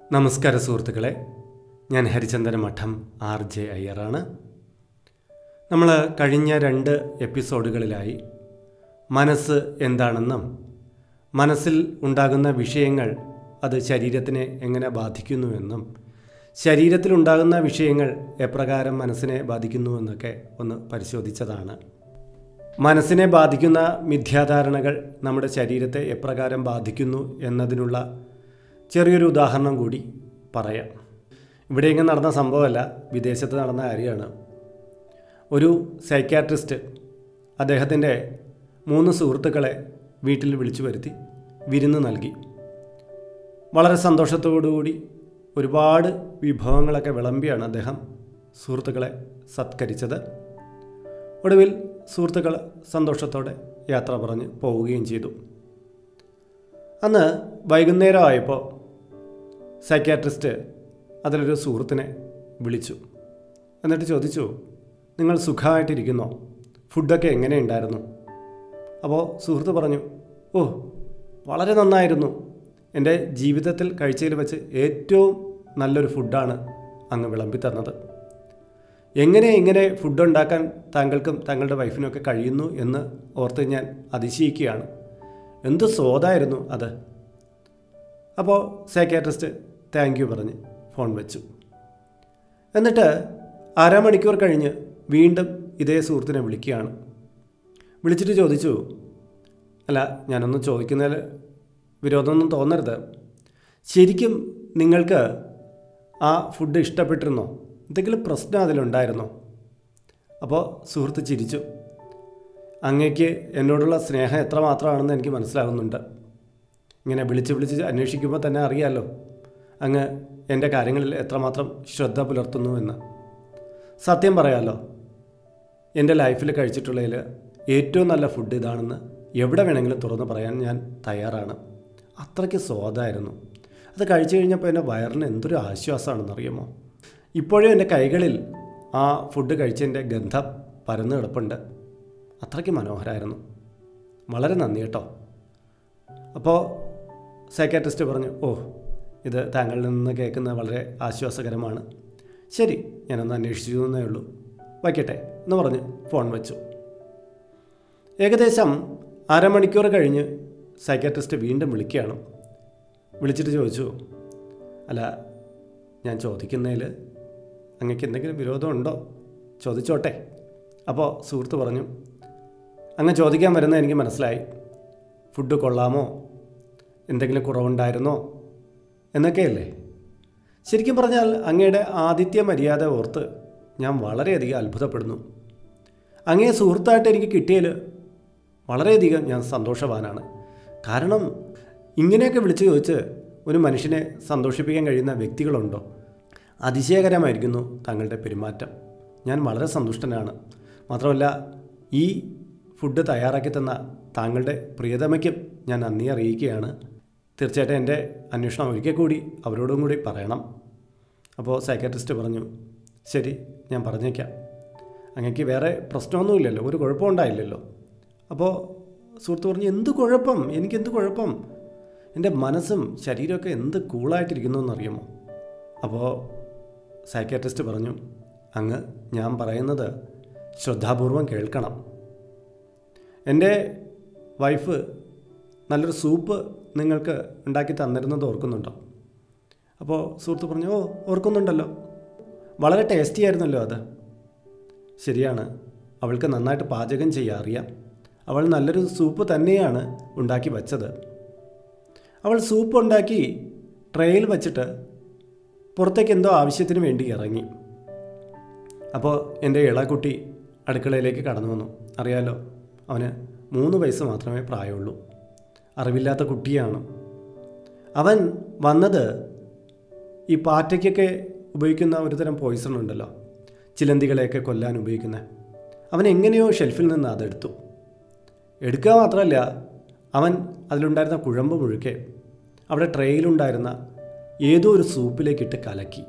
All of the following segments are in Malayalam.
നമസ്കാര സുഹൃത്തുക്കളെ ഞാൻ ഹരിചന്ദന മഠം ആർ ജെ അയ്യറാണ് നമ്മൾ കഴിഞ്ഞ രണ്ട് എപ്പിസോഡുകളിലായി മനസ്സ് എന്താണെന്നും മനസ്സിൽ ഉണ്ടാകുന്ന വിഷയങ്ങൾ അത് ശരീരത്തിനെ എങ്ങനെ ബാധിക്കുന്നുവെന്നും ശരീരത്തിലുണ്ടാകുന്ന വിഷയങ്ങൾ എപ്രകാരം മനസ്സിനെ ബാധിക്കുന്നുവെന്നൊക്കെ ഒന്ന് പരിശോധിച്ചതാണ് മനസ്സിനെ ബാധിക്കുന്ന മിഥ്യാധാരണകൾ നമ്മുടെ ശരീരത്തെ എപ്രകാരം ബാധിക്കുന്നു എന്നതിനുള്ള ചെറിയൊരു ഉദാഹരണം കൂടി പറയാം ഇവിടെ ഇങ്ങനെ നടന്ന സംഭവമല്ല വിദേശത്ത് നടന്ന കാര്യമാണ് ഒരു സൈക്യാട്രിസ്റ്റ് അദ്ദേഹത്തിൻ്റെ മൂന്ന് സുഹൃത്തുക്കളെ വീട്ടിൽ വിളിച്ചു വരുത്തി വിരുന്ന് നൽകി വളരെ സന്തോഷത്തോടുകൂടി ഒരുപാട് വിഭവങ്ങളൊക്കെ വിളമ്പിയാണ് അദ്ദേഹം സുഹൃത്തുക്കളെ സത്കരിച്ചത് ഒടുവിൽ സുഹൃത്തുക്കൾ സന്തോഷത്തോടെ യാത്ര പറഞ്ഞ് പോവുകയും ചെയ്തു അന്ന് വൈകുന്നേരമായപ്പോൾ സൈക്യാട്രിസ്റ്റ് അതിലൊരു സുഹൃത്തിനെ വിളിച്ചു എന്നിട്ട് ചോദിച്ചു നിങ്ങൾ സുഖമായിട്ടിരിക്കുന്നോ ഫുഡൊക്കെ എങ്ങനെയുണ്ടായിരുന്നു അപ്പോൾ സുഹൃത്ത് പറഞ്ഞു ഓ വളരെ നന്നായിരുന്നു എൻ്റെ ജീവിതത്തിൽ കഴിച്ചതിൽ വെച്ച് ഏറ്റവും നല്ലൊരു ഫുഡാണ് അങ്ങ് വിളമ്പി തന്നത് എങ്ങനെ ഇങ്ങനെ ഫുഡ് ഉണ്ടാക്കാൻ താങ്കൾക്കും താങ്കളുടെ വൈഫിനൊക്കെ കഴിയുന്നു എന്ന് ഓർത്ത് ഞാൻ അതിശയിക്കുകയാണ് എന്ത് സ്വാദായിരുന്നു അത് അപ്പോൾ സൈക്യാട്രിസ്റ്റ് താങ്ക് യു പറഞ്ഞ് ഫോൺ വെച്ചു എന്നിട്ട് അരമണിക്കൂർ കഴിഞ്ഞ് വീണ്ടും ഇതേ സുഹൃത്തിനെ വിളിക്കുകയാണ് വിളിച്ചിട്ട് ചോദിച്ചു അല്ല ഞാനൊന്നും ചോദിക്കുന്നതിൽ വിരോധമൊന്നും തോന്നരുത് ശരിക്കും നിങ്ങൾക്ക് ആ ഫുഡ് ഇഷ്ടപ്പെട്ടിരുന്നോ എന്തെങ്കിലും പ്രശ്നം അതിലുണ്ടായിരുന്നോ അപ്പോൾ സുഹൃത്ത് ചിരിച്ചു അങ്ങേക്ക് എന്നോടുള്ള സ്നേഹം എത്രമാത്രമാണെന്ന് എനിക്ക് മനസ്സിലാകുന്നുണ്ട് ഇങ്ങനെ വിളിച്ച് വിളിച്ച് അന്വേഷിക്കുമ്പോൾ തന്നെ അറിയാമല്ലോ അങ്ങ് എൻ്റെ കാര്യങ്ങളിൽ എത്രമാത്രം ശ്രദ്ധ പുലർത്തുന്നു എന്ന് സത്യം പറയാമല്ലോ എൻ്റെ ലൈഫിൽ കഴിച്ചിട്ടുള്ളതിൽ ഏറ്റവും നല്ല ഫുഡ് ഇതാണെന്ന് എവിടെ വേണമെങ്കിലും തുറന്ന് പറയാൻ ഞാൻ തയ്യാറാണ് അത്രയ്ക്ക് സ്വാദായിരുന്നു അത് കഴിച്ചു കഴിഞ്ഞപ്പോൾ എൻ്റെ വയറിന് എന്തൊരു ആശ്വാസമാണെന്ന് അറിയാമോ ഇപ്പോഴും എൻ്റെ കൈകളിൽ ആ ഫുഡ് കഴിച്ചതിൻ്റെ ഗന്ധം പരന്നു കിടപ്പുണ്ട് അത്രയ്ക്ക് മനോഹരമായിരുന്നു വളരെ നന്ദി കേട്ടോ അപ്പോൾ സൈക്കാട്രിസ്റ്റ് പറഞ്ഞു ഓ ഇത് താങ്കളിൽ നിന്ന് കേൾക്കുന്നത് വളരെ ആശ്വാസകരമാണ് ശരി ഞാനൊന്ന് അന്വേഷിച്ചു എന്നേ ഉള്ളൂ വയ്ക്കട്ടെ എന്ന് പറഞ്ഞ് ഫോൺ വെച്ചു ഏകദേശം അരമണിക്കൂർ കഴിഞ്ഞ് സൈക്കാട്രിസ്റ്റ് വീണ്ടും വിളിക്കുകയാണ് വിളിച്ചിട്ട് ചോദിച്ചു അല്ല ഞാൻ ചോദിക്കുന്നതിൽ അങ്ങക്ക് എന്തെങ്കിലും വിരോധമുണ്ടോ ചോദിച്ചോട്ടെ അപ്പോൾ സുഹൃത്ത് പറഞ്ഞു അങ്ങ് ചോദിക്കാൻ വരുന്നത് എനിക്ക് മനസ്സിലായി ഫുഡ് കൊള്ളാമോ എന്തെങ്കിലും കുറവുണ്ടായിരുന്നോ എന്നൊക്കെയല്ലേ ശരിക്കും പറഞ്ഞാൽ അങ്ങയുടെ ആതിഥ്യ മര്യാദ ഓർത്ത് ഞാൻ വളരെയധികം അത്ഭുതപ്പെടുന്നു അങ്ങേ സുഹൃത്തായിട്ട് എനിക്ക് കിട്ടിയതിൽ വളരെയധികം ഞാൻ സന്തോഷവാനാണ് കാരണം ഇങ്ങനെയൊക്കെ വിളിച്ചു ചോദിച്ച് ഒരു മനുഷ്യനെ സന്തോഷിപ്പിക്കാൻ കഴിയുന്ന വ്യക്തികളുണ്ടോ അതിശയകരമായിരിക്കുന്നു താങ്കളുടെ പെരുമാറ്റം ഞാൻ വളരെ സന്തുഷ്ടനാണ് മാത്രമല്ല ഈ ഫുഡ് തയ്യാറാക്കി തന്ന താങ്കളുടെ പ്രിയതമയ്ക്കും ഞാൻ നന്ദി അറിയിക്കുകയാണ് തീർച്ചയായിട്ടും എൻ്റെ അന്വേഷണം ഒരിക്കൽ കൂടി അവരോടും കൂടി പറയണം അപ്പോൾ സൈക്കാട്രിസ്റ്റ് പറഞ്ഞു ശരി ഞാൻ പറഞ്ഞേക്കാം അങ്ങക്ക് വേറെ പ്രശ്നമൊന്നുമില്ലല്ലോ ഒരു കുഴപ്പമുണ്ടായില്ലല്ലോ അപ്പോൾ സുഹൃത്ത് പറഞ്ഞു എന്ത് കുഴപ്പം എനിക്കെന്ത് കുഴപ്പം എൻ്റെ മനസ്സും ശരീരമൊക്കെ എന്ത് കൂളായിട്ടിരിക്കുന്നു എന്നറിയാമോ അപ്പോൾ സൈക്കാട്രിസ്റ്റ് പറഞ്ഞു അങ്ങ് ഞാൻ പറയുന്നത് ശ്രദ്ധാപൂർവം കേൾക്കണം എൻ്റെ വൈഫ് നല്ലൊരു സൂപ്പ് നിങ്ങൾക്ക് ഉണ്ടാക്കി തന്നിരുന്നത് ഓർക്കുന്നുണ്ടോ അപ്പോൾ സുഹൃത്ത് പറഞ്ഞു ഓ ഓർക്കുന്നുണ്ടല്ലോ വളരെ ടേസ്റ്റി ആയിരുന്നല്ലോ അത് ശരിയാണ് അവൾക്ക് നന്നായിട്ട് പാചകം ചെയ്യാൻ അറിയാം അവൾ നല്ലൊരു സൂപ്പ് തന്നെയാണ് ഉണ്ടാക്കി വച്ചത് അവൾ സൂപ്പ് ഉണ്ടാക്കി ട്രെയിൽ വച്ചിട്ട് പുറത്തേക്ക് എന്തോ ആവശ്യത്തിന് വേണ്ടി ഇറങ്ങി അപ്പോൾ എൻ്റെ ഇളകുട്ടി അടുക്കളയിലേക്ക് കടന്നു വന്നു അറിയാലോ അവന് മൂന്ന് വയസ്സ് മാത്രമേ പ്രായമുള്ളൂ അറിവില്ലാത്ത കുട്ടിയാണ് അവൻ വന്നത് ഈ പാറ്റയ്ക്കൊക്കെ ഉപയോഗിക്കുന്ന ഒരു തരം പോയിസൺ ഉണ്ടല്ലോ ചിലന്തികളെയൊക്കെ കൊല്ലാൻ ഉപയോഗിക്കുന്ന അവൻ എങ്ങനെയോ ഷെൽഫിൽ നിന്ന് അതെടുത്തു എടുക്കുക മാത്രമല്ല അവൻ അതിലുണ്ടായിരുന്ന കുഴമ്പ് മുഴുക്കെ അവിടെ ട്രെയിലുണ്ടായിരുന്ന ഏതോ ഒരു സൂപ്പിലേക്കിട്ട് കലക്കി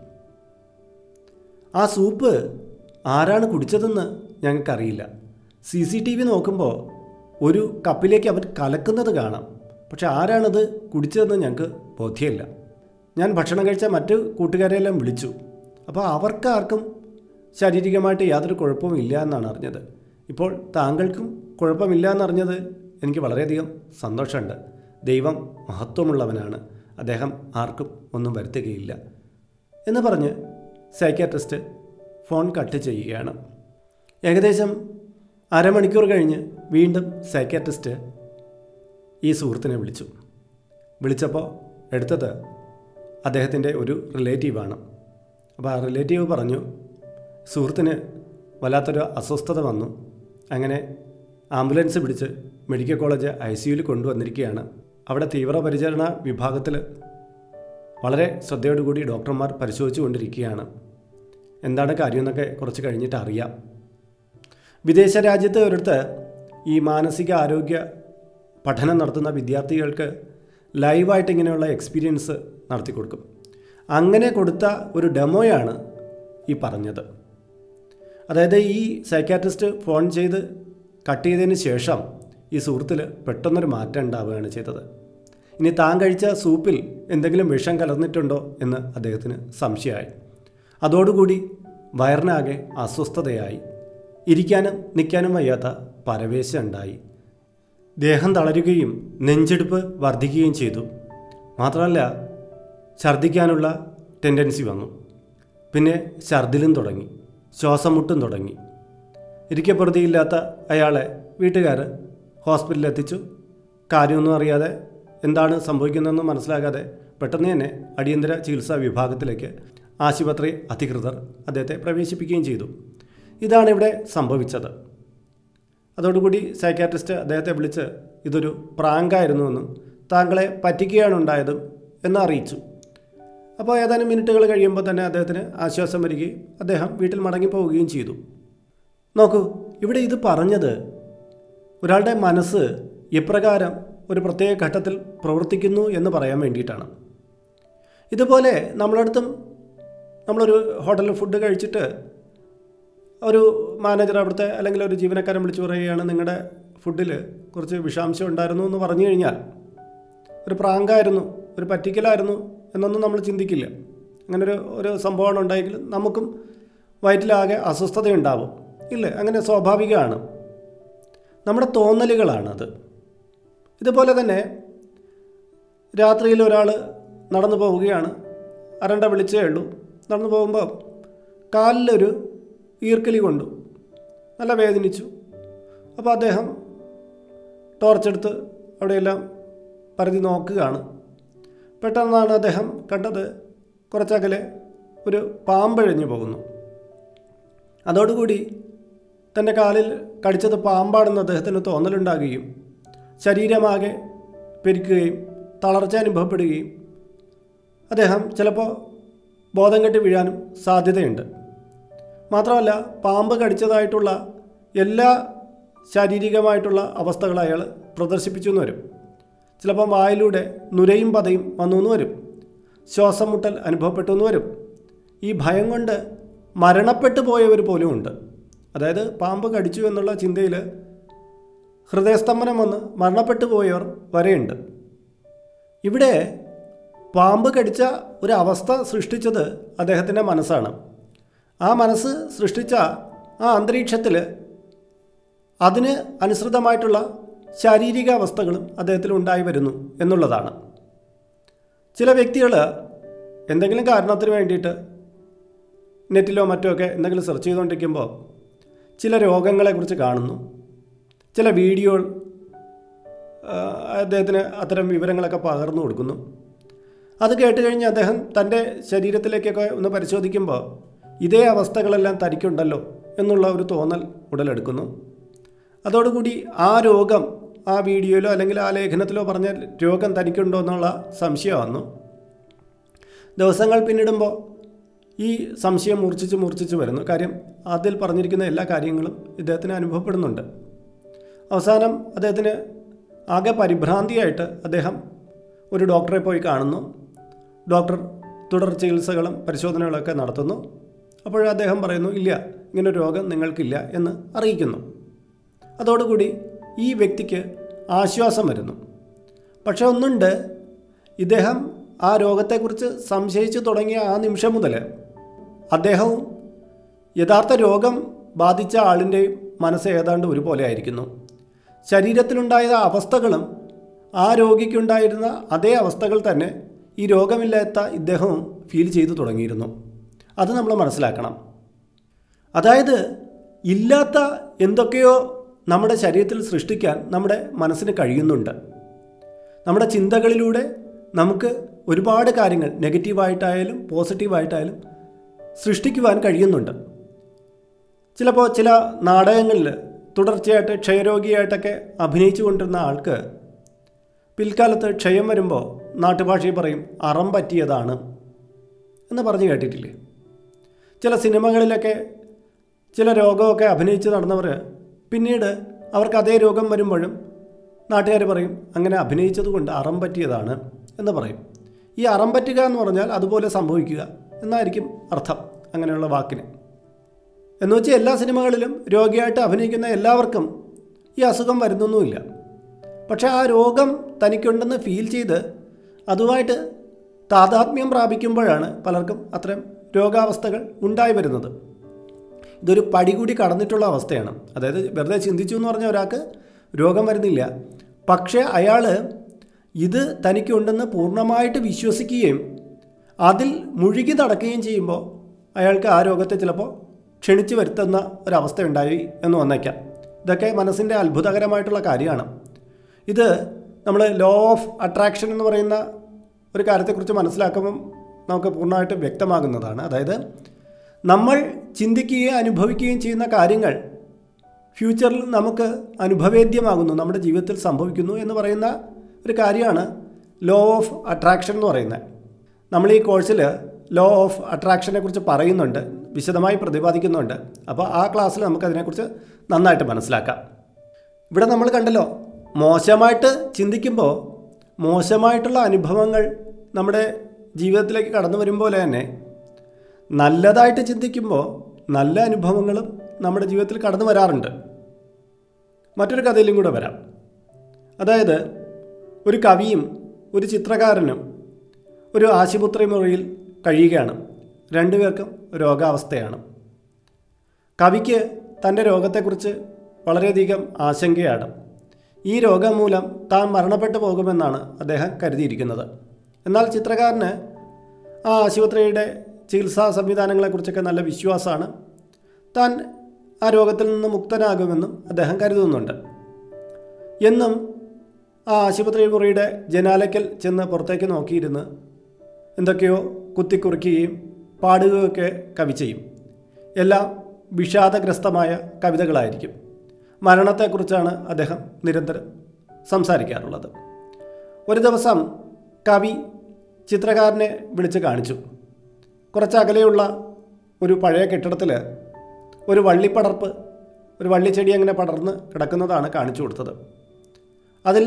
ആ സൂപ്പ് ആരാണ് കുടിച്ചതെന്ന് ഞങ്ങൾക്കറിയില്ല സി സി ടി വി നോക്കുമ്പോൾ ഒരു കപ്പിലേക്ക് അവൻ കലക്കുന്നത് കാണാം പക്ഷെ ആരാണത് കുടിച്ചതെന്ന് ഞങ്ങൾക്ക് ബോധ്യമില്ല ഞാൻ ഭക്ഷണം കഴിച്ച മറ്റ് കൂട്ടുകാരെയെല്ലാം വിളിച്ചു അപ്പോൾ അവർക്കാർക്കും ശാരീരികമായിട്ട് യാതൊരു കുഴപ്പവും ഇല്ല എന്നാണ് അറിഞ്ഞത് ഇപ്പോൾ താങ്കൾക്കും കുഴപ്പമില്ല എന്നറിഞ്ഞത് എനിക്ക് വളരെയധികം സന്തോഷമുണ്ട് ദൈവം മഹത്വമുള്ളവനാണ് അദ്ദേഹം ആർക്കും ഒന്നും വരുത്തുകയില്ല എന്ന് പറഞ്ഞ് സൈക്കാട്രിസ്റ്റ് ഫോൺ കട്ട് ചെയ്യുകയാണ് ഏകദേശം അരമണിക്കൂർ കഴിഞ്ഞ് വീണ്ടും സൈക്കാട്രിസ്റ്റ് ഈ സുഹൃത്തിനെ വിളിച്ചു വിളിച്ചപ്പോൾ എടുത്തത് അദ്ദേഹത്തിൻ്റെ ഒരു റിലേറ്റീവാണ് അപ്പോൾ ആ റിലേറ്റീവ് പറഞ്ഞു സുഹൃത്തിന് വല്ലാത്തൊരു അസ്വസ്ഥത വന്നു അങ്ങനെ ആംബുലൻസ് പിടിച്ച് മെഡിക്കൽ കോളേജ് ഐ സിയുയിൽ കൊണ്ടുവന്നിരിക്കുകയാണ് അവിടെ തീവ്രപരിചരണ വിഭാഗത്തിൽ വളരെ ശ്രദ്ധയോടുകൂടി ഡോക്ടർമാർ പരിശോധിച്ചു കൊണ്ടിരിക്കുകയാണ് എന്താണ് കാര്യമെന്നൊക്കെ കുറച്ച് കഴിഞ്ഞിട്ട് അറിയാം വിദേശ രാജ്യത്ത് ഒരിടത്ത് ഈ മാനസിക ആരോഗ്യ പഠനം നടത്തുന്ന വിദ്യാർത്ഥികൾക്ക് ലൈവായിട്ട് ഇങ്ങനെയുള്ള എക്സ്പീരിയൻസ് നടത്തി കൊടുക്കും അങ്ങനെ കൊടുത്ത ഒരു ഡെമോയാണ് ഈ പറഞ്ഞത് അതായത് ഈ സൈക്കാട്രിസ്റ്റ് ഫോൺ ചെയ്ത് കട്ട് ചെയ്തതിന് ശേഷം ഈ സുഹൃത്തിൽ പെട്ടെന്നൊരു മാറ്റം ഉണ്ടാവുകയാണ് ചെയ്തത് ഇനി താൻ കഴിച്ച സൂപ്പിൽ എന്തെങ്കിലും വിഷം കലർന്നിട്ടുണ്ടോ എന്ന് അദ്ദേഹത്തിന് സംശയമായി അതോടുകൂടി വയറിനാകെ അസ്വസ്ഥതയായി ഇരിക്കാനും നിൽക്കാനും വയ്യാത്ത പരവേശം ഉണ്ടായി ദേഹം തളരുകയും നെഞ്ചെടുപ്പ് വർദ്ധിക്കുകയും ചെയ്തു മാത്രമല്ല ഛർദ്ദിക്കാനുള്ള ടെൻഡൻസി വന്നു പിന്നെ ഛർദിലും തുടങ്ങി ശ്വാസം മുട്ടും തുടങ്ങി ഇരിക്കപ്പുറതിയില്ലാത്ത അയാളെ വീട്ടുകാർ ഹോസ്പിറ്റലിൽ എത്തിച്ചു കാര്യമൊന്നും അറിയാതെ എന്താണ് സംഭവിക്കുന്നതെന്ന് മനസ്സിലാകാതെ പെട്ടെന്ന് തന്നെ അടിയന്തര ചികിത്സാ വിഭാഗത്തിലേക്ക് ആശുപത്രി അധികൃതർ അദ്ദേഹത്തെ പ്രവേശിപ്പിക്കുകയും ചെയ്തു ഇതാണ് ഇവിടെ സംഭവിച്ചത് അതോടുകൂടി സൈക്കാട്രിസ്റ്റ് അദ്ദേഹത്തെ വിളിച്ച് ഇതൊരു പ്രാങ്കായിരുന്നുവെന്നും താങ്കളെ പറ്റിക്കുകയാണ് ഉണ്ടായതും എന്ന് അറിയിച്ചു അപ്പോൾ ഏതാനും മിനിറ്റുകൾ കഴിയുമ്പോൾ തന്നെ അദ്ദേഹത്തിന് ആശ്വാസം വരികയും അദ്ദേഹം വീട്ടിൽ മടങ്ങിപ്പോവുകയും ചെയ്തു നോക്കൂ ഇവിടെ ഇത് പറഞ്ഞത് ഒരാളുടെ മനസ്സ് എപ്രകാരം ഒരു പ്രത്യേക ഘട്ടത്തിൽ പ്രവർത്തിക്കുന്നു എന്ന് പറയാൻ വേണ്ടിയിട്ടാണ് ഇതുപോലെ നമ്മളടുത്തും നമ്മളൊരു ഹോട്ടലിൽ ഫുഡ് കഴിച്ചിട്ട് ഒരു മാനേജർ അവിടുത്തെ അല്ലെങ്കിൽ ഒരു ജീവനക്കാരൻ വിളിച്ചു പറയുകയാണ് നിങ്ങളുടെ ഫുഡിൽ കുറച്ച് വിഷാംശം ഉണ്ടായിരുന്നു എന്ന് പറഞ്ഞു കഴിഞ്ഞാൽ ഒരു പ്രാങ്കായിരുന്നു ഒരു പറ്റിക്കലായിരുന്നു എന്നൊന്നും നമ്മൾ ചിന്തിക്കില്ല അങ്ങനെ ഒരു ഒരു സംഭവമാണ് ഉണ്ടായെങ്കിൽ നമുക്കും വയറ്റിലാകെ അസ്വസ്ഥതയുണ്ടാവും ഇല്ല അങ്ങനെ സ്വാഭാവികമാണ് നമ്മുടെ തോന്നലുകളാണത് ഇതുപോലെ തന്നെ രാത്രിയിൽ ഒരാൾ നടന്നു പോവുകയാണ് അരണ്ട വിളിച്ചേ ഉള്ളൂ നടന്നു പോകുമ്പോൾ കാലിലൊരു ഈർക്കലി കൊണ്ടു നല്ല വേദനിച്ചു അപ്പോൾ അദ്ദേഹം ടോർച്ചെടുത്ത് അവിടെയെല്ലാം പരതി നോക്കുകയാണ് പെട്ടെന്നാണ് അദ്ദേഹം കണ്ടത് കുറച്ചകലെ ഒരു പാമ്പഴഞ്ഞു പോകുന്നു അതോടുകൂടി തൻ്റെ കാലിൽ കടിച്ചത് പാമ്പാണെന്ന് അദ്ദേഹത്തിന് തോന്നലുണ്ടാകുകയും ശരീരമാകെ പെരുക്കുകയും തളർച്ച അനുഭവപ്പെടുകയും അദ്ദേഹം ചിലപ്പോൾ ബോധം കെട്ടി വീഴാനും സാധ്യതയുണ്ട് മാത്രമല്ല പാമ്പ് കടിച്ചതായിട്ടുള്ള എല്ലാ ശാരീരികമായിട്ടുള്ള അവസ്ഥകൾ അയാൾ പ്രദർശിപ്പിച്ചു എന്ന് വരും ചിലപ്പോൾ വായിലൂടെ നുരയും പതയും വന്നു എന്ന് വരും ശ്വാസം മുട്ടൽ അനുഭവപ്പെട്ടു എന്ന് വരും ഈ ഭയം കൊണ്ട് മരണപ്പെട്ടു പോയവർ പോലും ഉണ്ട് അതായത് പാമ്പ് കടിച്ചു എന്നുള്ള ചിന്തയിൽ ഹൃദയസ്തംഭനം വന്ന് മരണപ്പെട്ടു പോയവർ വരെയുണ്ട് ഇവിടെ പാമ്പ് കടിച്ച ഒരു അവസ്ഥ സൃഷ്ടിച്ചത് അദ്ദേഹത്തിൻ്റെ മനസ്സാണ് ആ മനസ്സ് സൃഷ്ടിച്ച ആ അന്തരീക്ഷത്തിൽ അതിന് അനുസൃതമായിട്ടുള്ള ശാരീരിക അവസ്ഥകളും അദ്ദേഹത്തിൽ ഉണ്ടായി വരുന്നു എന്നുള്ളതാണ് ചില വ്യക്തികൾ എന്തെങ്കിലും കാരണത്തിന് വേണ്ടിയിട്ട് നെറ്റിലോ മറ്റോ ഒക്കെ എന്തെങ്കിലും സെർച്ച് ചെയ്തുകൊണ്ടിരിക്കുമ്പോൾ ചില രോഗങ്ങളെക്കുറിച്ച് കാണുന്നു ചില വീഡിയോകൾ ആ, അദ്ദേഹത്തിന് അത്തരം വിവരങ്ങളൊക്കെ പകർന്നു കൊടുക്കുന്നു അത് കേട്ട് കഴിഞ്ഞ് അദ്ദേഹം തൻ്റെ ശരീരത്തിലേക്കൊക്കെ ഒന്ന് പരിശോധിക്കുമ്പോൾ ഇതേ അവസ്ഥകളെല്ലാം തനിക്കുണ്ടല്ലോ എന്നുള്ള ഒരു തോന്നൽ ഉടലെടുക്കുന്നു അതോടുകൂടി ആ രോഗം ആ വീഡിയോയിലോ അല്ലെങ്കിൽ ആ ലേഖനത്തിലോ പറഞ്ഞ രോഗം തനിക്കുണ്ടോ എന്നുള്ള സംശയം വന്നു ദിവസങ്ങൾ പിന്നിടുമ്പോൾ ഈ സംശയം മൂർച്ഛിച്ച് മൂർച്ഛിച്ച് വരുന്നു കാര്യം അതിൽ പറഞ്ഞിരിക്കുന്ന എല്ലാ കാര്യങ്ങളും ഇദ്ദേഹത്തിന് അനുഭവപ്പെടുന്നുണ്ട് അവസാനം അദ്ദേഹത്തിന് ആകെ പരിഭ്രാന്തിയായിട്ട് അദ്ദേഹം ഒരു ഡോക്ടറെ പോയി കാണുന്നു ഡോക്ടർ തുടർ ചികിത്സകളും പരിശോധനകളൊക്കെ നടത്തുന്നു അപ്പോൾ അദ്ദേഹം പറയുന്നു ഇല്ല ഇങ്ങനെ രോഗം നിങ്ങൾക്കില്ല എന്ന് അറിയിക്കുന്നു അതോടുകൂടി ഈ വ്യക്തിക്ക് ആശ്വാസം വരുന്നു പക്ഷെ ഒന്നുണ്ട് ഇദ്ദേഹം ആ രോഗത്തെക്കുറിച്ച് സംശയിച്ചു തുടങ്ങിയ ആ നിമിഷം മുതൽ അദ്ദേഹവും യഥാർത്ഥ രോഗം ബാധിച്ച ആളിൻ്റെയും മനസ്സ് ഏതാണ്ട് ഒരുപോലെ ആയിരിക്കുന്നു ശരീരത്തിലുണ്ടായ അവസ്ഥകളും ആ രോഗിക്കുണ്ടായിരുന്ന അതേ അവസ്ഥകൾ തന്നെ ഈ രോഗമില്ലാത്ത ഇദ്ദേഹവും ഫീൽ ചെയ്തു തുടങ്ങിയിരുന്നു അത് നമ്മൾ മനസ്സിലാക്കണം അതായത് ഇല്ലാത്ത എന്തൊക്കെയോ നമ്മുടെ ശരീരത്തിൽ സൃഷ്ടിക്കാൻ നമ്മുടെ മനസ്സിന് കഴിയുന്നുണ്ട് നമ്മുടെ ചിന്തകളിലൂടെ നമുക്ക് ഒരുപാട് കാര്യങ്ങൾ നെഗറ്റീവായിട്ടായാലും പോസിറ്റീവായിട്ടായാലും സൃഷ്ടിക്കുവാൻ കഴിയുന്നുണ്ട് ചിലപ്പോൾ ചില നാടകങ്ങളിൽ തുടർച്ചയായിട്ട് ക്ഷയരോഗിയായിട്ടൊക്കെ അഭിനയിച്ചു കൊണ്ടിരുന്ന ആൾക്ക് പിൽക്കാലത്ത് ക്ഷയം വരുമ്പോൾ നാട്ടുഭാഷയിൽ പറയും അറം പറ്റിയതാണ് എന്ന് പറഞ്ഞു കേട്ടിട്ടില്ലേ ചില സിനിമകളിലൊക്കെ ചില രോഗമൊക്കെ അഭിനയിച്ച് നടന്നവർ പിന്നീട് അവർക്ക് അതേ രോഗം വരുമ്പോഴും നാട്ടുകാർ പറയും അങ്ങനെ അഭിനയിച്ചതുകൊണ്ട് അറം പറ്റിയതാണ് എന്ന് പറയും ഈ അറം പറ്റുക എന്ന് പറഞ്ഞാൽ അതുപോലെ സംഭവിക്കുക എന്നായിരിക്കും അർത്ഥം അങ്ങനെയുള്ള വാക്കിന് എന്ന് വെച്ചാൽ എല്ലാ സിനിമകളിലും രോഗിയായിട്ട് അഭിനയിക്കുന്ന എല്ലാവർക്കും ഈ അസുഖം വരുന്നൊന്നുമില്ല പക്ഷേ ആ രോഗം തനിക്കുണ്ടെന്ന് ഫീൽ ചെയ്ത് അതുമായിട്ട് താതാത്മ്യം പ്രാപിക്കുമ്പോഴാണ് പലർക്കും അത്തരം രോഗാവസ്ഥകൾ ഉണ്ടായി വരുന്നത് ഇതൊരു പടി കൂടി കടന്നിട്ടുള്ള അവസ്ഥയാണ് അതായത് വെറുതെ ചിന്തിച്ചു എന്ന് പറഞ്ഞ ഒരാൾക്ക് രോഗം വരുന്നില്ല പക്ഷേ അയാൾ ഇത് തനിക്കുണ്ടെന്ന് പൂർണ്ണമായിട്ട് വിശ്വസിക്കുകയും അതിൽ മുഴുകി നടക്കുകയും ചെയ്യുമ്പോൾ അയാൾക്ക് ആ രോഗത്തെ ചിലപ്പോൾ ക്ഷണിച്ചു വരുത്തുന്ന ഒരവസ്ഥ ഉണ്ടായി എന്ന് വന്നേക്കാം ഇതൊക്കെ മനസ്സിൻ്റെ അത്ഭുതകരമായിട്ടുള്ള കാര്യമാണ് ഇത് നമ്മൾ ലോ ഓഫ് അട്രാക്ഷൻ എന്ന് പറയുന്ന ഒരു കാര്യത്തെക്കുറിച്ച് മനസ്സിലാക്കുമ്പം നമുക്ക് പൂർണ്ണമായിട്ട് വ്യക്തമാകുന്നതാണ് അതായത് നമ്മൾ ചിന്തിക്കുകയും അനുഭവിക്കുകയും ചെയ്യുന്ന കാര്യങ്ങൾ ഫ്യൂച്ചറിൽ നമുക്ക് അനുഭവേദ്യമാകുന്നു നമ്മുടെ ജീവിതത്തിൽ സംഭവിക്കുന്നു എന്ന് പറയുന്ന ഒരു കാര്യമാണ് ലോ ഓഫ് അട്രാക്ഷൻ എന്ന് പറയുന്നത് നമ്മൾ ഈ കോഴ്സിൽ ലോ ഓഫ് അട്രാക്ഷനെ കുറിച്ച് പറയുന്നുണ്ട് വിശദമായി പ്രതിപാദിക്കുന്നുണ്ട് അപ്പോൾ ആ ക്ലാസ്സിൽ നമുക്കതിനെക്കുറിച്ച് നന്നായിട്ട് മനസ്സിലാക്കാം ഇവിടെ നമ്മൾ കണ്ടല്ലോ മോശമായിട്ട് ചിന്തിക്കുമ്പോൾ മോശമായിട്ടുള്ള അനുഭവങ്ങൾ നമ്മുടെ ജീവിതത്തിലേക്ക് കടന്നു വരുമ്പോൾ തന്നെ നല്ലതായിട്ട് ചിന്തിക്കുമ്പോൾ നല്ല അനുഭവങ്ങളും നമ്മുടെ ജീവിതത്തിൽ കടന്നു വരാറുണ്ട് മറ്റൊരു കഥയിലും കൂടെ വരാം അതായത് ഒരു കവിയും ഒരു ചിത്രകാരനും ഒരു ആശുപത്രി മുറിയിൽ കഴിയുകയാണ് രണ്ടുപേർക്കും രോഗാവസ്ഥയാണ് കവിക്ക് തൻ്റെ രോഗത്തെക്കുറിച്ച് വളരെയധികം ആശങ്കയാണ് ഈ രോഗം മൂലം താൻ മരണപ്പെട്ടു പോകുമെന്നാണ് അദ്ദേഹം കരുതിയിരിക്കുന്നത് എന്നാൽ ചിത്രകാരന് ആ ആശുപത്രിയുടെ ചികിത്സാ സംവിധാനങ്ങളെക്കുറിച്ചൊക്കെ നല്ല വിശ്വാസമാണ് താൻ ആ രോഗത്തിൽ നിന്ന് മുക്തനാകുമെന്നും അദ്ദേഹം കരുതുന്നുണ്ട് എന്നും ആ ആശുപത്രി മുറിയുടെ ജനാലയ്ക്കൽ ചെന്ന് പുറത്തേക്ക് നോക്കിയിരുന്ന് എന്തൊക്കെയോ കുത്തിക്കുറിക്കുകയും പാടുകയൊക്കെ കവി ചെയ്യും എല്ലാം വിഷാദഗ്രസ്തമായ കവിതകളായിരിക്കും മരണത്തെക്കുറിച്ചാണ് അദ്ദേഹം നിരന്തരം സംസാരിക്കാറുള്ളത് ഒരു ദിവസം കവി ചിത്രകാരനെ വിളിച്ച് കാണിച്ചു കുറച്ച് അകലെയുള്ള ഒരു പഴയ കെട്ടിടത്തിൽ ഒരു വള്ളിപ്പടർപ്പ് ഒരു വള്ളിച്ചെടി അങ്ങനെ പടർന്ന് കിടക്കുന്നതാണ് കാണിച്ചു കൊടുത്തത് അതിൽ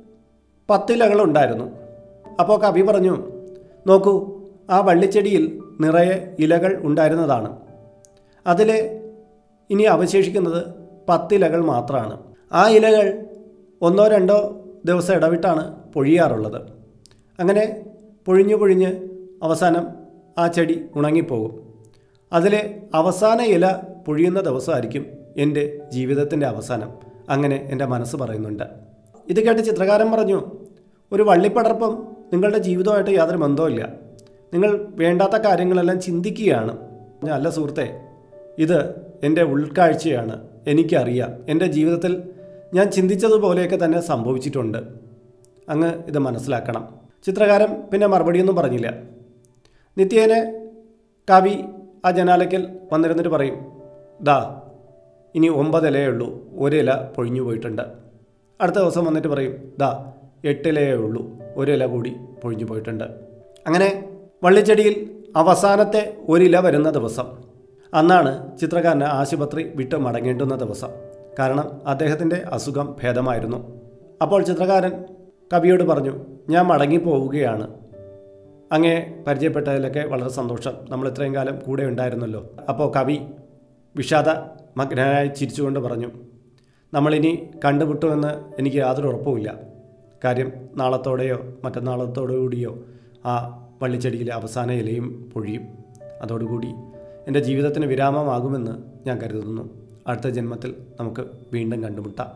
പത്തിലകളുണ്ടായിരുന്നു അപ്പോൾ കവി പറഞ്ഞു നോക്കൂ ആ വള്ളിച്ചെടിയിൽ നിറയെ ഇലകൾ ഉണ്ടായിരുന്നതാണ് അതിലെ ഇനി അവശേഷിക്കുന്നത് പത്തിലകൾ മാത്രമാണ് ആ ഇലകൾ ഒന്നോ രണ്ടോ ദിവസം ഇടവിട്ടാണ് പൊഴിയാറുള്ളത് അങ്ങനെ പൊഴിഞ്ഞു പൊഴിഞ്ഞ് അവസാനം ആ ചെടി ഉണങ്ങിപ്പോകും അതിലെ അവസാന ഇല പൊഴിയുന്ന ദിവസമായിരിക്കും എൻ്റെ ജീവിതത്തിൻ്റെ അവസാനം അങ്ങനെ എൻ്റെ മനസ്സ് പറയുന്നുണ്ട് ഇത് കേട്ട് ചിത്രകാരൻ പറഞ്ഞു ഒരു വള്ളിപ്പടർപ്പം നിങ്ങളുടെ ജീവിതമായിട്ട് യാതൊരു ബന്ധവുമില്ല നിങ്ങൾ വേണ്ടാത്ത കാര്യങ്ങളെല്ലാം ചിന്തിക്കുകയാണ് ഞാൻ അല്ല സുഹൃത്തെ ഇത് എൻ്റെ ഉൾക്കാഴ്ചയാണ് എനിക്കറിയാം എൻ്റെ ജീവിതത്തിൽ ഞാൻ ചിന്തിച്ചതുപോലെയൊക്കെ തന്നെ സംഭവിച്ചിട്ടുണ്ട് അങ്ങ് ഇത് മനസ്സിലാക്കണം ചിത്രകാരൻ പിന്നെ മറുപടിയൊന്നും പറഞ്ഞില്ല നിത്യേനെ കവി ആ ജനാലയ്ക്കൽ വന്നിരുന്നിട്ട് പറയും ദാ ഇനി ഒമ്പത് ഇലയേ ഉള്ളൂ ഒരു ഇല പൊഴിഞ്ഞു പോയിട്ടുണ്ട് അടുത്ത ദിവസം വന്നിട്ട് പറയും ദാ എട്ടിലയേ ഉള്ളൂ ഒരു ഇല കൂടി പൊഴിഞ്ഞു പോയിട്ടുണ്ട് അങ്ങനെ വള്ളിച്ചെടിയിൽ അവസാനത്തെ ഒരില വരുന്ന ദിവസം അന്നാണ് ചിത്രകാരന് ആശുപത്രി വിട്ട് മടങ്ങേണ്ടുന്ന ദിവസം കാരണം അദ്ദേഹത്തിൻ്റെ അസുഖം ഭേദമായിരുന്നു അപ്പോൾ ചിത്രകാരൻ കവിയോട് പറഞ്ഞു ഞാൻ മടങ്ങിപ്പോവുകയാണ് അങ്ങേ പരിചയപ്പെട്ടതിലൊക്കെ വളരെ സന്തോഷം നമ്മൾ ഇത്രയും കാലം കൂടെ ഉണ്ടായിരുന്നല്ലോ അപ്പോൾ കവി വിഷാദ മഗ്നനായി ചിരിച്ചുകൊണ്ട് പറഞ്ഞു നമ്മളിനി കണ്ടുമുട്ടുമെന്ന് എനിക്ക് യാതൊരു ഉറപ്പുമില്ല കാര്യം നാളത്തോടെയോ മറ്റന്നാളത്തോടു കൂടിയോ ആ വള്ളിച്ചെടിയിലെ അവസാന ഇലയും പൊഴിയും അതോടുകൂടി എൻ്റെ ജീവിതത്തിന് വിരാമമാകുമെന്ന് ഞാൻ കരുതുന്നു അടുത്ത ജന്മത്തിൽ നമുക്ക് വീണ്ടും കണ്ടുമുട്ടാം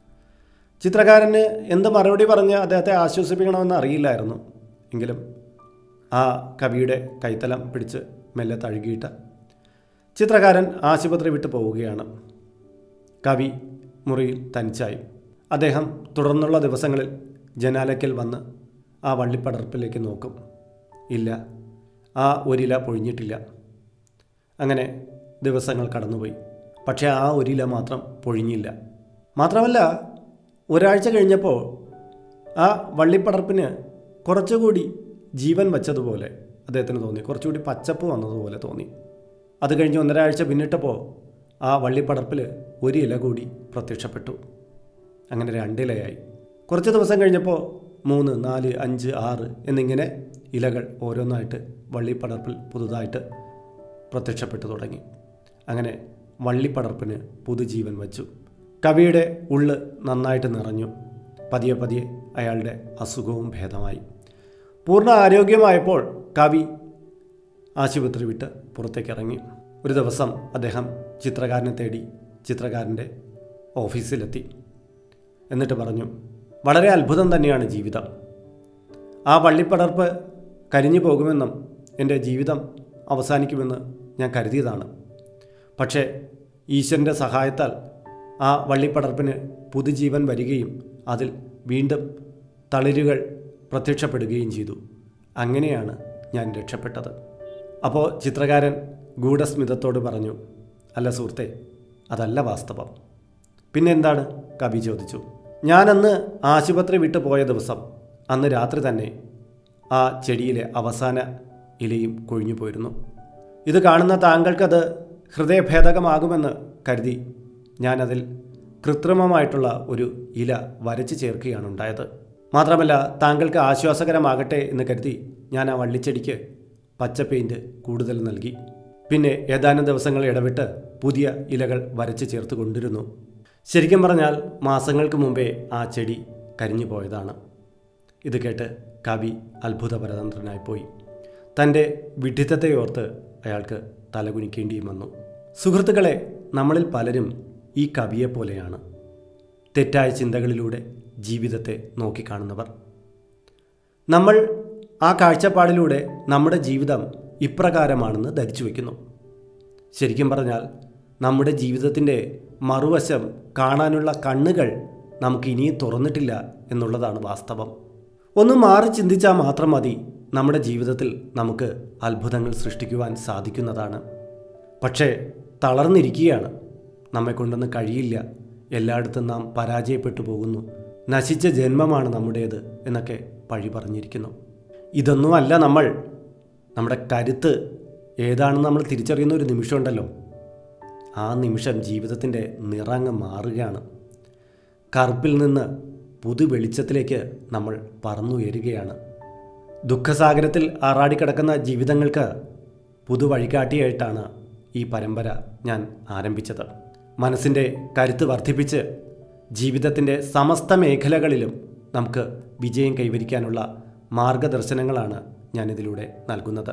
ചിത്രകാരന് എന്ത് മറുപടി പറഞ്ഞ് അദ്ദേഹത്തെ ആശ്വസിപ്പിക്കണമെന്ന് അറിയില്ലായിരുന്നു എങ്കിലും ആ കവിയുടെ കൈത്തലം പിടിച്ച് മെല്ലെ തഴുകിയിട്ട് ചിത്രകാരൻ ആശുപത്രി വിട്ടു പോവുകയാണ് കവി മുറിയിൽ തനിച്ചായി അദ്ദേഹം തുടർന്നുള്ള ദിവസങ്ങളിൽ ജനാലയ്ക്കൽ വന്ന് ആ വള്ളിപ്പടർപ്പിലേക്ക് നോക്കും ഇല്ല ആ ഒരില പൊഴിഞ്ഞിട്ടില്ല അങ്ങനെ ദിവസങ്ങൾ കടന്നുപോയി പക്ഷേ ആ ഒരില മാത്രം പൊഴിഞ്ഞില്ല മാത്രമല്ല ഒരാഴ്ച കഴിഞ്ഞപ്പോൾ ആ വള്ളിപ്പടർപ്പിന് കുറച്ചുകൂടി ജീവൻ വച്ചതുപോലെ അദ്ദേഹത്തിന് തോന്നി കുറച്ചുകൂടി പച്ചപ്പ് വന്നതുപോലെ തോന്നി അത് കഴിഞ്ഞ് ഒന്നരാഴ്ച പിന്നിട്ടപ്പോൾ ആ വള്ളിപ്പടർപ്പിൽ ഒരു ഇല കൂടി പ്രത്യക്ഷപ്പെട്ടു അങ്ങനെ രണ്ടിലയായി കുറച്ച് ദിവസം കഴിഞ്ഞപ്പോൾ മൂന്ന് നാല് അഞ്ച് ആറ് എന്നിങ്ങനെ ഇലകൾ ഓരോന്നായിട്ട് വള്ളിപ്പടർപ്പിൽ പുതുതായിട്ട് പ്രത്യക്ഷപ്പെട്ടു തുടങ്ങി അങ്ങനെ വള്ളിപ്പടർപ്പിന് പുതുജീവൻ വച്ചു കവിയുടെ ഉള്ള് നന്നായിട്ട് നിറഞ്ഞു പതിയെ പതിയെ അയാളുടെ അസുഖവും ഭേദമായി പൂർണ്ണ ആരോഗ്യമായപ്പോൾ കവി ആശുപത്രി വിട്ട് പുറത്തേക്ക് ഇറങ്ങി ഒരു ദിവസം അദ്ദേഹം ചിത്രകാരനെ തേടി ചിത്രകാരൻ്റെ ഓഫീസിലെത്തി എന്നിട്ട് പറഞ്ഞു വളരെ അത്ഭുതം തന്നെയാണ് ജീവിതം ആ വള്ളിപ്പടർപ്പ് കരിഞ്ഞു പോകുമെന്നും എൻ്റെ ജീവിതം അവസാനിക്കുമെന്ന് ഞാൻ കരുതിയതാണ് പക്ഷേ ഈശ്വരൻ്റെ സഹായത്താൽ ആ വള്ളിപ്പടർപ്പിന് പുതുജീവൻ വരികയും അതിൽ വീണ്ടും തളിരുകൾ പ്രത്യക്ഷപ്പെടുകയും ചെയ്തു അങ്ങനെയാണ് ഞാൻ രക്ഷപ്പെട്ടത് അപ്പോൾ ചിത്രകാരൻ ഗൂഢസ്മിതത്തോട് പറഞ്ഞു അല്ല സുഹൃത്തെ അതല്ല വാസ്തവം പിന്നെ എന്താണ് കവി ചോദിച്ചു ഞാനന്ന് ആശുപത്രി വിട്ടു പോയ ദിവസം അന്ന് രാത്രി തന്നെ ആ ചെടിയിലെ അവസാന ഇലയും കൊഴിഞ്ഞു പോയിരുന്നു ഇത് കാണുന്ന താങ്കൾക്കത് ഹൃദയഭേദകമാകുമെന്ന് കരുതി ഞാനതിൽ കൃത്രിമമായിട്ടുള്ള ഒരു ഇല വരച്ചു ചേർക്കുകയാണ് ഉണ്ടായത് മാത്രമല്ല താങ്കൾക്ക് ആശ്വാസകരമാകട്ടെ എന്ന് കരുതി ഞാൻ ആ വള്ളിച്ചെടിക്ക് പച്ച പെയിൻറ് കൂടുതൽ നൽകി പിന്നെ ഏതാനും ദിവസങ്ങൾ ഇടവിട്ട് പുതിയ ഇലകൾ വരച്ച് ചേർത്ത് കൊണ്ടിരുന്നു ശരിക്കും പറഞ്ഞാൽ മാസങ്ങൾക്ക് മുമ്പേ ആ ചെടി കരിഞ്ഞു പോയതാണ് ഇത് കേട്ട് കവി അത്ഭുതപരതന്ത്രനായിപ്പോയി തൻ്റെ വിഡിത്തത്തെ ഓർത്ത് അയാൾക്ക് തലകുനിക്കേണ്ടിയും വന്നു സുഹൃത്തുക്കളെ നമ്മളിൽ പലരും ഈ കവിയെപ്പോലെയാണ് തെറ്റായ ചിന്തകളിലൂടെ ജീവിതത്തെ നോക്കിക്കാണുന്നവർ നമ്മൾ ആ കാഴ്ചപ്പാടിലൂടെ നമ്മുടെ ജീവിതം ഇപ്രകാരമാണെന്ന് ധരിച്ചു വയ്ക്കുന്നു ശരിക്കും പറഞ്ഞാൽ നമ്മുടെ ജീവിതത്തിൻ്റെ മറുവശം കാണാനുള്ള കണ്ണുകൾ നമുക്ക് ഇനിയും തുറന്നിട്ടില്ല എന്നുള്ളതാണ് വാസ്തവം ഒന്ന് മാറി ചിന്തിച്ചാൽ മാത്രം മതി നമ്മുടെ ജീവിതത്തിൽ നമുക്ക് അത്ഭുതങ്ങൾ സൃഷ്ടിക്കുവാൻ സാധിക്കുന്നതാണ് പക്ഷേ തളർന്നിരിക്കുകയാണ് നമ്മെ കൊണ്ടൊന്നും കഴിയില്ല എല്ലായിടത്തും നാം പരാജയപ്പെട്ടു പോകുന്നു നശിച്ച ജന്മമാണ് നമ്മുടേത് എന്നൊക്കെ പഴി പറഞ്ഞിരിക്കുന്നു ഇതൊന്നുമല്ല നമ്മൾ നമ്മുടെ കരുത്ത് ഏതാണെന്ന് നമ്മൾ തിരിച്ചറിയുന്ന ഒരു നിമിഷമുണ്ടല്ലോ ആ നിമിഷം ജീവിതത്തിൻ്റെ നിറങ്ങ് മാറുകയാണ് കറുപ്പിൽ നിന്ന് പുതു വെളിച്ചത്തിലേക്ക് നമ്മൾ പറന്നുയരുകയാണ് ദുഃഖസാഗരത്തിൽ ആറാടിക്കിടക്കുന്ന ജീവിതങ്ങൾക്ക് പുതുവഴികാട്ടിയായിട്ടാണ് ഈ പരമ്പര ഞാൻ ആരംഭിച്ചത് മനസ്സിൻ്റെ കരുത്ത് വർദ്ധിപ്പിച്ച് ജീവിതത്തിൻ്റെ സമസ്ത മേഖലകളിലും നമുക്ക് വിജയം കൈവരിക്കാനുള്ള മാർഗദർശനങ്ങളാണ് ഞാനിതിലൂടെ നൽകുന്നത്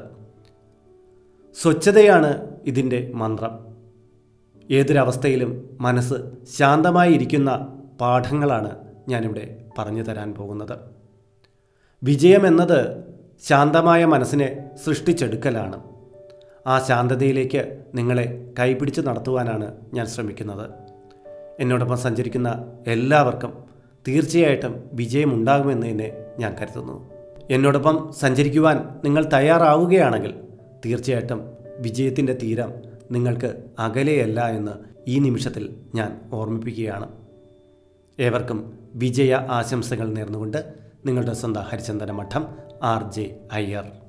സ്വച്ഛതയാണ് ഇതിൻ്റെ മന്ത്രം ഏതൊരവസ്ഥയിലും മനസ്സ് ശാന്തമായി ഇരിക്കുന്ന പാഠങ്ങളാണ് ഞാനിവിടെ പറഞ്ഞു തരാൻ പോകുന്നത് വിജയം എന്നത് ശാന്തമായ മനസ്സിനെ സൃഷ്ടിച്ചെടുക്കലാണ് ആ ശാന്തതയിലേക്ക് നിങ്ങളെ കൈപിടിച്ച് നടത്തുവാനാണ് ഞാൻ ശ്രമിക്കുന്നത് എന്നോടൊപ്പം സഞ്ചരിക്കുന്ന എല്ലാവർക്കും തീർച്ചയായിട്ടും വിജയമുണ്ടാകുമെന്ന് തന്നെ ഞാൻ കരുതുന്നു എന്നോടൊപ്പം സഞ്ചരിക്കുവാൻ നിങ്ങൾ തയ്യാറാവുകയാണെങ്കിൽ തീർച്ചയായിട്ടും വിജയത്തിൻ്റെ തീരം നിങ്ങൾക്ക് അകലെയല്ല എന്ന് ഈ നിമിഷത്തിൽ ഞാൻ ഓർമ്മിപ്പിക്കുകയാണ് ഏവർക്കും വിജയ ആശംസകൾ നേർന്നുകൊണ്ട് നിങ്ങളുടെ സ്വന്തം ഹരിചന്ദന മഠം ആർ ജെ അയ്യർ